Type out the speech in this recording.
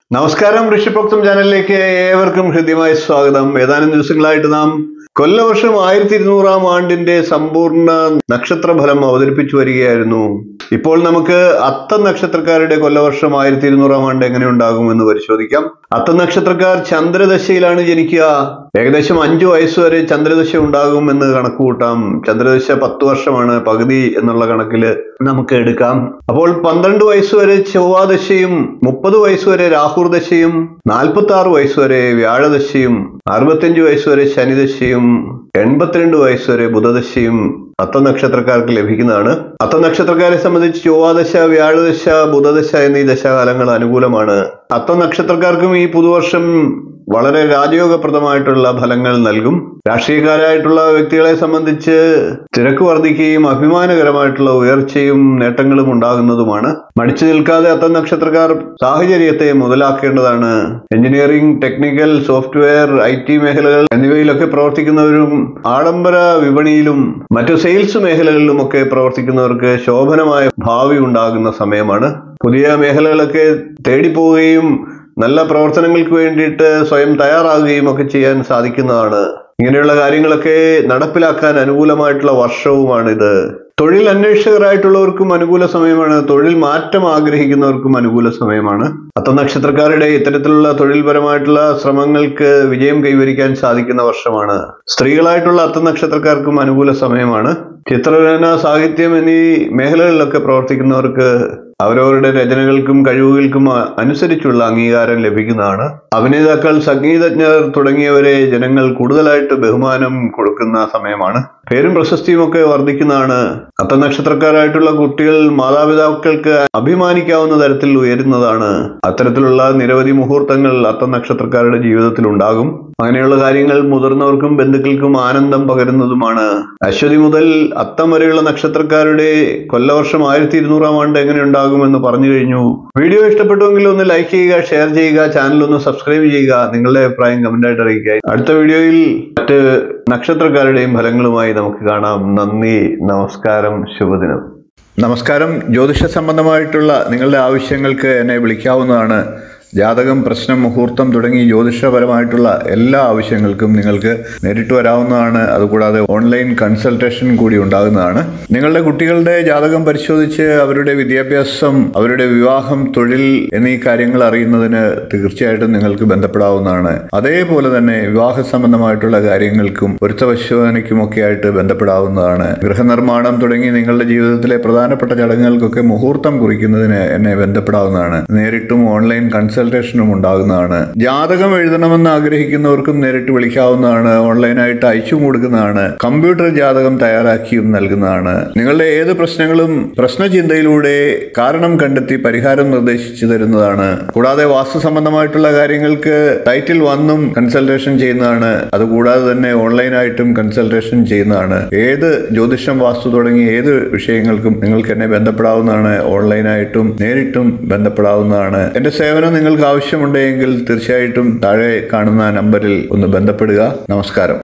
നമസ്കാരം ഋഷിഭക്തം ചാനലിലേക്ക് ഏവർക്കും ഹൃദ്യമായ സ്വാഗതം ഏതാനും ദിവസങ്ങളായിട്ട് നാം കൊല്ലവർഷം ആയിരത്തി ഇരുന്നൂറാം ആണ്ടിന്റെ സമ്പൂർണ്ണ നക്ഷത്രഫലം അവതരിപ്പിച്ചു വരികയായിരുന്നു ഇപ്പോൾ നമുക്ക് അത്ത നക്ഷത്രക്കാരുടെ കൊല്ലവർഷം ആയിരത്തി ഇരുന്നൂറാം ആണ്ട് എങ്ങനെ ഉണ്ടാകും എന്ന് പരിശോധിക്കാം അത്ത നക്ഷത്രക്കാർ ചന്ദ്രദശയിലാണ് ജനിക്കുക ഏകദേശം അഞ്ചു വയസ്സ് വരെ ചന്ദ്രദശ ഉണ്ടാകും എന്ന് കണക്ക് കൂട്ടാം ചന്ദ്രദശ പത്ത് വർഷമാണ് പകുതി എന്നുള്ള കണക്കിൽ നമുക്ക് എടുക്കാം അപ്പോൾ പന്ത്രണ്ട് വയസ്സ് വരെ ചൊവ്വാദശയും മുപ്പത് വയസ്സ് വരെ രാഹുർ ദശയും നാൽപ്പത്തി ആറ് വയസ്സ് വരെ വ്യാഴദശയും അറുപത്തിയഞ്ച് വയസ്സ് വരെ ശനിദശയും എൺപത്തിരണ്ട് വയസ്സ് വരെ ബുധദശയും അത്ത നക്ഷത്രക്കാർക്ക് ലഭിക്കുന്നതാണ് അത്ത നക്ഷത്രക്കാരെ സംബന്ധിച്ച് ചൊവ്വാദശ വ്യാഴദശ ബുധദശ എന്നീ ദശകാലങ്ങൾ അനുകൂലമാണ് അത്ത നക്ഷത്രക്കാർക്കും ഈ പുതുവർഷം വളരെ രാജയോഗപ്രദമായിട്ടുള്ള ഫലങ്ങൾ നൽകും രാഷ്ട്രീയക്കാരായിട്ടുള്ള വ്യക്തികളെ സംബന്ധിച്ച് തിരക്ക് വർദ്ധിക്കുകയും അഭിമാനകരമായിട്ടുള്ള ഉയർച്ചയും നേട്ടങ്ങളും ഉണ്ടാകുന്നതുമാണ് മടിച്ചു നിൽക്കാതെ അത്ത നക്ഷത്രക്കാർ സാഹചര്യത്തെ മുതലാക്കേണ്ടതാണ് engineering technical software I T മേഖലകൾ എന്നിവയിലൊക്കെ പ്രവർത്തിക്കുന്നവരും ആഡംബര വിപണിയിലും മറ്റു സെയിൽസ് മേഖലകളിലുമൊക്കെ പ്രവർത്തിക്കുന്നവർക്ക് ശോഭനമായ ഭാവി ഉണ്ടാകുന്ന സമയമാണ് പുതിയ മേഖലകളൊക്കെ തേടിപ്പോവുകയും നല്ല പ്രവർത്തനങ്ങൾക്ക് വേണ്ടിയിട്ട് സ്വയം തയ്യാറാകുകയും ഒക്കെ ചെയ്യാൻ സാധിക്കുന്നതാണ് ഇങ്ങനെയുള്ള കാര്യങ്ങളൊക്കെ നടപ്പിലാക്കാൻ അനുകൂലമായിട്ടുള്ള വർഷവുമാണിത് തൊഴിൽ അന്വേഷകരായിട്ടുള്ളവർക്കും അനുകൂല സമയമാണ് തൊഴിൽ മാറ്റം ആഗ്രഹിക്കുന്നവർക്കും അനുകൂല സമയമാണ് അത്ത നക്ഷത്രക്കാരുടെ ഇത്തരത്തിലുള്ള തൊഴിൽപരമായിട്ടുള്ള ശ്രമങ്ങൾക്ക് വിജയം കൈവരിക്കാൻ സാധിക്കുന്ന വർഷമാണ് സ്ത്രീകളായിട്ടുള്ള അത്ത നക്ഷത്രക്കാർക്കും അനുകൂല സമയമാണ് ചിത്രരചന സാഹിത്യം എന്നീ മേഖലകളിലൊക്കെ പ്രവർത്തിക്കുന്നവർക്ക് അവരവരുടെ രചനകൾക്കും കഴിവുകൾക്കും അനുസരിച്ചുള്ള അംഗീകാരം ലഭിക്കുന്നതാണ് അഭിനേതാക്കൾ സംഗീതജ്ഞർ തുടങ്ങിയവരെ ജനങ്ങൾ കൂടുതലായിട്ട് ബഹുമാനം കൊടുക്കുന്ന സമയമാണ് പേരും പ്രശസ്തിയും ഒക്കെ വർദ്ധിക്കുന്നതാണ് അത്തനക്ഷത്രക്കാരായിട്ടുള്ള കുട്ടികൾ മാതാപിതാക്കൾക്ക് അഭിമാനിക്കാവുന്ന തരത്തിൽ ഉയരുന്നതാണ് അത്തരത്തിലുള്ള നിരവധി മുഹൂർത്തങ്ങൾ അത്തനക്ഷത്രക്കാരുടെ ജീവിതത്തിൽ ഉണ്ടാകും അങ്ങനെയുള്ള കാര്യങ്ങൾ മുതിർന്നവർക്കും ബന്ധുക്കൾക്കും ആനന്ദം പകരുന്നതുമാണ് അശ്വതി മുതൽ അത്തം വരെയുള്ള നക്ഷത്രക്കാരുടെ കൊല്ലവർഷം ആയിരത്തി ഇരുന്നൂറാം ആണ്ട് എങ്ങനെ ഉണ്ടാകുമെന്ന് പറഞ്ഞു കഴിഞ്ഞു വീഡിയോ ഇഷ്ടപ്പെട്ടുവെങ്കിൽ ഒന്ന് ലൈക്ക് ചെയ്യുക ഷെയർ ചെയ്യുക ചാനൽ ഒന്ന് സബ്സ്ക്രൈബ് ചെയ്യുക നിങ്ങളുടെ അഭിപ്രായം കമന്റായിട്ട് അറിയിക്കുക അടുത്ത വീഡിയോയിൽ മറ്റ് നക്ഷത്രക്കാരുടെയും ഫലങ്ങളുമായി നമുക്ക് കാണാം നന്ദി നമസ്കാരം ശുഭദിനം നമസ്കാരം ജ്യോതിഷ സംബന്ധമായിട്ടുള്ള നിങ്ങളുടെ ആവശ്യങ്ങൾക്ക് എന്നെ വിളിക്കാവുന്നതാണ് ജാതകം പ്രശ്നം മുഹൂർത്തം തുടങ്ങി ജ്യോതിഷപരമായിട്ടുള്ള എല്ലാ ആവശ്യങ്ങൾക്കും നിങ്ങൾക്ക് നേരിട്ട് വരാവുന്നതാണ് അതുകൂടാതെ ഓൺലൈൻ കൺസൾട്ടേഷൻ കൂടി ഉണ്ടാകുന്നതാണ് നിങ്ങളുടെ കുട്ടികളുടെ ജാതകം പരിശോധിച്ച് അവരുടെ വിദ്യാഭ്യാസം അവരുടെ വിവാഹം തൊഴിൽ എന്നീ കാര്യങ്ങൾ അറിയുന്നതിന് തീർച്ചയായിട്ടും നിങ്ങൾക്ക് ബന്ധപ്പെടാവുന്നതാണ് അതേപോലെ തന്നെ വിവാഹ സംബന്ധമായിട്ടുള്ള കാര്യങ്ങൾക്കും പൊരുത്തപരിശോധനയ്ക്കുമൊക്കെ ആയിട്ട് ബന്ധപ്പെടാവുന്നതാണ് ഗൃഹനിർമ്മാണം തുടങ്ങി നിങ്ങളുടെ ജീവിതത്തിലെ പ്രധാനപ്പെട്ട ചടങ്ങുകൾക്കൊക്കെ മുഹൂർത്തം കുറിക്കുന്നതിന് എന്നെ ബന്ധപ്പെടാവുന്നതാണ് നേരിട്ടും ഓൺലൈൻ കൺസൾട്ടേഷൻ കൺസൾട്ടേഷനും ഉണ്ടാകുന്നതാണ് ജാതകം എഴുതണമെന്ന് ആഗ്രഹിക്കുന്നവർക്കും നേരിട്ട് വിളിക്കാവുന്നതാണ് ഓൺലൈനായിട്ട് അയച്ചു കൊടുക്കുന്നതാണ് കമ്പ്യൂട്ടർ ജാതകം തയ്യാറാക്കിയും നൽകുന്നതാണ് നിങ്ങളുടെ ഏത് പ്രശ്നങ്ങളും പ്രശ്നചിന്തയിലൂടെ കാരണം കണ്ടെത്തി പരിഹാരം നിർദ്ദേശിച്ചു തരുന്നതാണ് കൂടാതെ വാസ്തു സംബന്ധമായിട്ടുള്ള കാര്യങ്ങൾക്ക് ടൈറ്റിൽ വന്നും കൺസൾട്ടേഷൻ ചെയ്യുന്നതാണ് അതുകൂടാതെ തന്നെ ഓൺലൈനായിട്ടും കൺസൾട്ടേഷൻ ചെയ്യുന്നതാണ് ഏത് ജ്യോതിഷം വാസ്തു തുടങ്ങി ഏത് വിഷയങ്ങൾക്കും നിങ്ങൾക്ക് എന്നെ ബന്ധപ്പെടാവുന്നതാണ് ഓൺലൈനായിട്ടും നേരിട്ടും ബന്ധപ്പെടാവുന്നതാണ് എന്റെ സേവനം നിങ്ങൾക്ക് ആവശ്യമുണ്ടെങ്കിൽ തീർച്ചയായിട്ടും താഴെ കാണുന്ന നമ്പറിൽ ഒന്ന് ബന്ധപ്പെടുക നമസ്കാരം